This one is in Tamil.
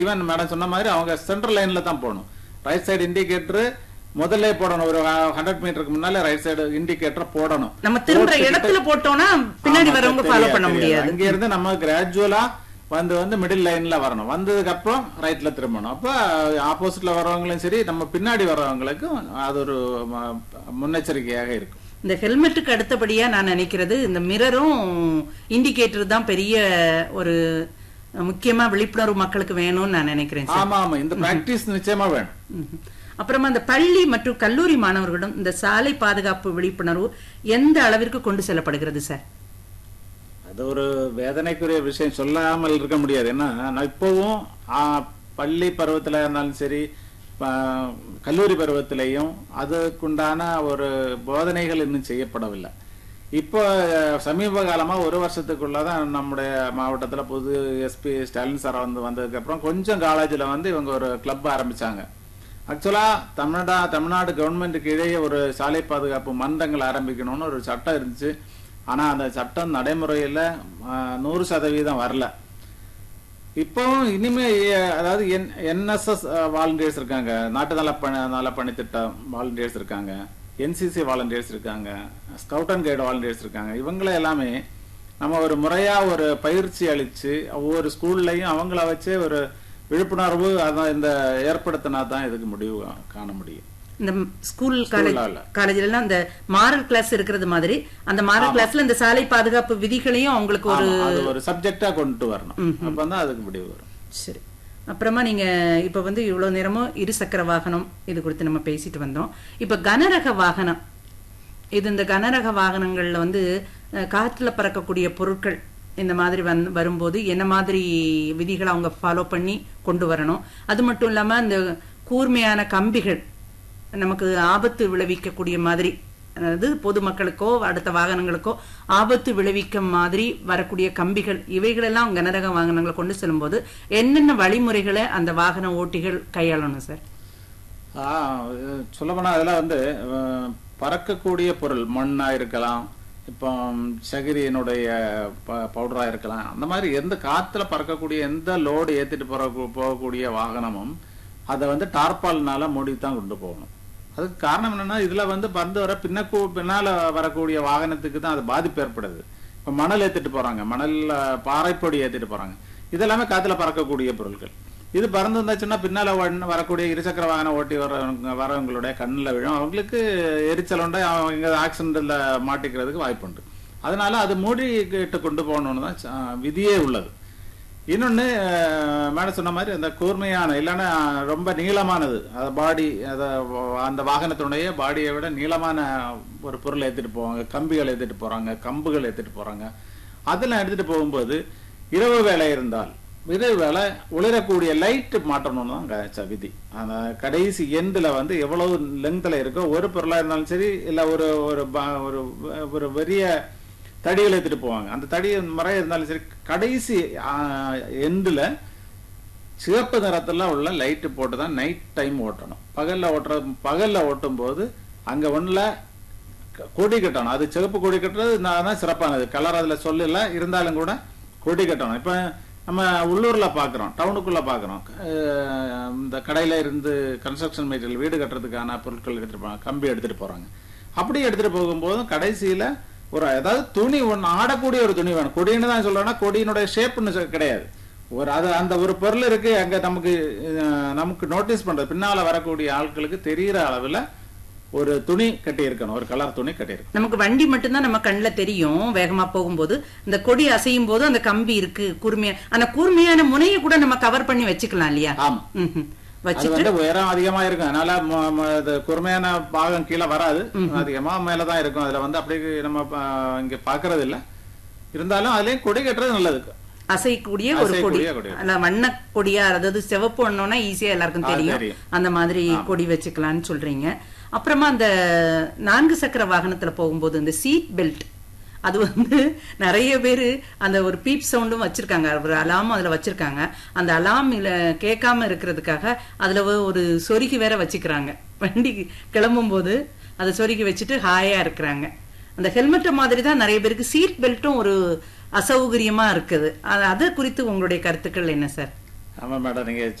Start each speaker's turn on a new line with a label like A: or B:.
A: ஈவன் மேடம் சொன்ன மாதிரி அவங்க சென்ட்ரல் லைன்ல தான் போகணும் ரைட் சைடு இண்டிகேட்டர் முதல்ல போடணும் ஒரு ஹண்ட்ரட் மீட்டருக்கு முன்னால ரைட் சைடு இண்டிகேட்டர் போடணும்
B: நம்ம திரும்புற
A: போட்டுக்கிட்டு-
B: இடத்துல போட்டோம்னா பின்னாடி
A: ஆமா,
B: வரவங்க
A: தெரியாது,
B: ஃபாலோ பண்ண
A: தெரியாது.
B: முடியாது
A: அங்க இருந்து நம்ம கிராஜுவலா வந்து வந்து மிடில் லைன்ல வரணும் வந்ததுக்கு அப்புறம் ரைட்ல திரும்பணும் அப்ப ஆப்போசிட்ல வரவங்களும் சரி நம்ம பின்னாடி வரவங்களுக்கும் அது ஒரு ம- முன்னெச்சரிக்கையாக இருக்கும்
B: இந்த ஹெல்மெட்டுக்கு அடுத்தபடியா நான் நினைக்கிறது இந்த மிரரும் இண்டிகேட்டர் தான் பெரிய ஒரு முக்கியமா விழிப்புணர்வு மக்களுக்கு வேணும்னு நான் நினைக்கிறேன் சார்
A: ஆமா ஆமா இந்த பிராக்டிஸ் நிச்சயமா வேணும்
B: ம்ஹும். அப்புறமா இந்த பள்ளி மற்றும் கல்லூரி மாணவர்களிடம் இந்த சாலை பாதுகாப்பு விழிப்புணர்வு எந்த அளவிற்கு கொண்டு செல்லப்படுகிறது சார்
A: அது ஒரு வேதனைக்குரிய விஷயம் சொல்லாமல் இருக்க முடியாது ஏன்னா நான் இப்போவும் ஆ, பள்ளி பருவத்துல இருந்தாலும் சரி ப- கல்லூரி பருவத்திலையும் அதுக்குண்டான ஒரு போதனைகள் இன்னும் செய்யப்படவில்லை இப்போ அஹ், சமீப காலமா ஒரு வருஷத்துக்குள்ளதான் நம்முடைய மாவட்டத்துல புது எஸ்பி ஸ்டாலின் சார் வந்து வந்ததுக்கு அப்புறம் கொஞ்சம் காலேஜ்ல வந்து இவங்க ஒரு கிளப் ஆரம்பிச்சாங்க ஆக்சுவலா தமிழ்நா தமிழ்நாடு கவர்மெண்ட்டுக்கு இடையே ஒரு சாலை பாதுகாப்பு மன்றங்கள் ஆரம்பிக்கணும்னு ஒரு சட்டம் இருந்துச்சு ஆனா அந்த சட்டம் நடைமுறையில ஆஹ், நூறு சதவீதம் வரல இப்போ இனிமே அஹ், அதாவது என்எஸ்எஸ் வாலண்டியர்ஸ் இருக்காங்க நாட்டு நல பணி நல பணி திட்டம் வாலண்டியர்ஸ் இருக்காங்க என்சிசி வாலண்டியர்ஸ் இருக்காங்க ஸ்கவுட் அண்ட் கைடு வாலண்டியர்ஸ் இருக்காங்க இவங்களை எல்லாமே நம்ம ஒரு முறையா ஒரு பயிற்சி அளிச்சு ஒவ்வொரு ஸ்கூல்லையும் அவங்கள வச்சு ஒரு விழிப்புணர்வு அதான் இந்த ஏற்படுத்தினா தான் இதுக்கு முடிவு காண முடியும்
B: இந்த ஸ்கூல் காலேஜ்
A: ஸ்கூல்ல இல்ல.
B: காலேஜ்ல எல்லாம் அந்த மாரல் கிளாஸ் இருக்கிறது மாதிரி அந்த மாரல் கிளாஸ்ல இந்த சாலை பாதுகாப்பு விதிகளையும் அவங்களுக்கு ஒரு
A: ஆமா, அது ஒரு சப்ஜெக்டா கொண்டு வரணும் அப்பதான் அதுக்கு முடிவு வரும்
B: சரி அப்புறமா நீங்க இப்ப வந்து இவ்வளவு நேரமும் இருசக்கர வாகனம் இது குறித்து நம்ம பேசிட்டு வந்தோம் இப்ப கனரக வாகனம் இது இந்த கனரக வாகனங்கள்ல வந்து அஹ், காற்றுல பறக்கக்கூடிய பொருட்கள் இந்த மாதிரி வந்து வரும்போது என்ன மாதிரி விதிகளை அவங்க ஃபாலோ பண்ணி கொண்டு வரணும் அது மட்டும் இல்லாம இந்த கூர்மையான கம்பிகள் நமக்கு ஆபத்து விளைவிக்கக்கூடிய மாதிரி அதாவது பொதுமக்களுக்கோ அடுத்த வாகனங்களுக்கோ ஆபத்து விளைவிக்க மாதிரி வரக்கூடிய கம்பிகள் இவைகளெல்லாம் கனரக வாகனங்களை கொண்டு செல்லும்போது என்னென்ன வழிமுறைகளை அந்த வாகன ஓட்டிகள் கையாளணும் சார்
A: சொல்லப்போனா அதெல்லாம் வந்து அஹ், பறக்கக்கூடிய பொருள் மண்ணா இருக்கலாம் இப்போ சகிரியினுடைய பவுடரா இருக்கலாம் அந்த மாதிரி எந்த காத்துல பறக்கக்கூடிய எந்த லோடு ஏத்திட்டு போற போகக்கூடிய வாகனமும் அதை வந்து டார்பால்னால மூடி தான் கொண்டு போகணும் அதுக்கு காரணம் என்னன்னா இதுல வந்து பந்து வர பின்னக்கூ பின்னால வரக்கூடிய வாகனத்துக்கு தான் அது பாதிப்பு ஏற்படுது இப்ப மணல் ஏத்திட்டு போறாங்க மணல் அஹ், பாறைப்பொடி ஏத்திட்டு போறாங்க இதெல்லாமே காத்துல பறக்கக்கூடிய பொருட்கள் இது பறந்து இருந்துச்சுன்னா பின்னால வ- வரக்கூடிய இருசக்கர வாகனம் ஓட்டி வரவங்க வரவங்களுடைய கண்ணில் விழும் அவங்களுக்கு எரிச்சல் உண்டு அவங்க ஆக்சிடென்ட்ல மாட்டிக்கிறதுக்கு வாய்ப்புண்டு அதனால அது மூடிக்கிட்டு கொண்டு போகணும்னு தான் ச- விதியே உள்ளது இன்னொன்னு அஹ், மேடம் சொன்ன மாதிரி அந்த கூர்மையான இல்லைன்னா ரொம்ப நீளமானது அது பாடி அத அந்த வாகனத்தினுடைய பாடியை விட நீளமான ஒரு பொருளை ஏத்திட்டு போவாங்க கம்பிகள் ஏத்திட்டு போறாங்க கம்புகள் ஏத்திட்டு போறாங்க அதெல்லாம் எடுத்துட்டு போகும்போது இரவு வேலை இருந்தால் இரவு வேலை ஒளிரக்கூடிய லைட் மாட்டணும்னு தான் க- ச- விதி அந்த கடைசி எண்டில் வந்து எவ்வளவு லெங்க்ல இருக்கோ ஒரு பொருளா இருந்தாலும் சரி இல்ல ஒரு ஒரு ப- ஒரு ஒரு பெரிய தடிகள் எடுத்துட்டு போவாங்க அந்த தடி முறை இருந்தாலும் சரி கடைசி எண்டில் சிவப்பு நிறத்துல உள்ள லைட் போட்டு தான் நைட் டைம் ஓட்டணும் பகல்ல ஓட்டுற பகல்ல ஓட்டும் போது அங்க ஒண்ணுல க- கொடி கட்டணும் அது சிவப்பு கொடி கட்டுறது நான் தான் சிறப்பானது கலர் அதுல சொல்லல இருந்தாலும் கூட கொடி கட்டணும் இப்ப நம்ம உள்ளூர்ல பாக்குறோம் டவுனுக்குள்ள பாக்குறோம் அஹ் இந்த கடையில இருந்து கன்ஸ்ட்ரக்ஷன் மெட்டீரியல் வீடு கட்டுறதுக்கான பொருட்கள் எடுத்துட்டு போறாங்க கம்பி எடுத்துட்டு போறாங்க அப்படி எடுத்துட்டு போகும்போதும் கடைசியில ஒரு அதாவது துணி ஒண்ணு ஆடக்கூடிய ஒரு துணி வேணும் கொடின்னு தான் சொல்றேன்னா கொடியினுடைய ஷேப்னு சொ- கிடையாது ஒரு அது அந்த ஒரு பொருள் இருக்கு அங்க நமக்கு அஹ், நமக்கு நோட்டீஸ் பண்றது பின்னால வரக்கூடிய ஆட்களுக்கு தெரியிற அளவுல ஒரு துணி கட்டி இருக்கணும் ஒரு கலர் துணி கட்டி இருக்கணும்
B: நமக்கு வண்டி மட்டும்தான் நம்ம கண்ணில் தெரியும் வேகமா போகும்போது இந்த கொடி அசையும் போது அந்த கம்பி இருக்கு கூர்மையா அந்த கூர்மையான முனையை கூட நம்ம கவர் பண்ணி வச்சுக்கலாம் இல்லையா
A: ஆமா
B: ம்ஹும்.
A: அது
B: வச்சுட்டு
A: வந்து உயரம் அதிகமா இருக்கும் அதனால ம- ம- இது குறுமையான பாகம் கீழே வராது அதிகமா மேலதான் இருக்கும் அதுல வந்து அப்படியே நம்ம ப- இங்க பாக்குறது இல்ல இருந்தாலும் அதுலயும் கொடி கட்டுறது நல்லது
B: அசைக்கூடிய ஒரு கொடி
A: அசையக்கூடிய கொடி.
B: அல்ல வண்ண கொடியா அதாவது சிவப்பு வண்ணம்னா ஈஸியா எல்லாருக்கும்
A: ஆ,
B: தெரியும்
A: தெரியும்.
B: அந்த மாதிரி கொடி வச்சுக்கலாம்னு சொல்றீங்க அப்புறமா அந்த நான்கு சக்கர வாகனத்துல போகும்போது இந்த சீட் பெல்ட் அது வந்து நிறைய பேர் அந்த ஒரு பீப் சவுண்டும் வச்சிருக்காங்க ஒரு அலாமும் அதுல வச்சிருக்காங்க அந்த அலாம் கேட்காம இருக்கிறதுக்காக அதுல ஒரு சொருகி வேற வச்சுக்கிறாங்க வண்டி கிளம்பும் போது அதை சொருகி வச்சுட்டு ஹாயா இருக்கிறாங்க அந்த ஹெல்மெட் மாதிரி தான் நிறைய பேருக்கு சீட் பெல்ட்டும் ஒரு அசௌகரியமா இருக்குது அது- அது குறித்து உங்களுடைய கருத்துக்கள் என்ன சார்
A: ஆமா மேடம் நீங்க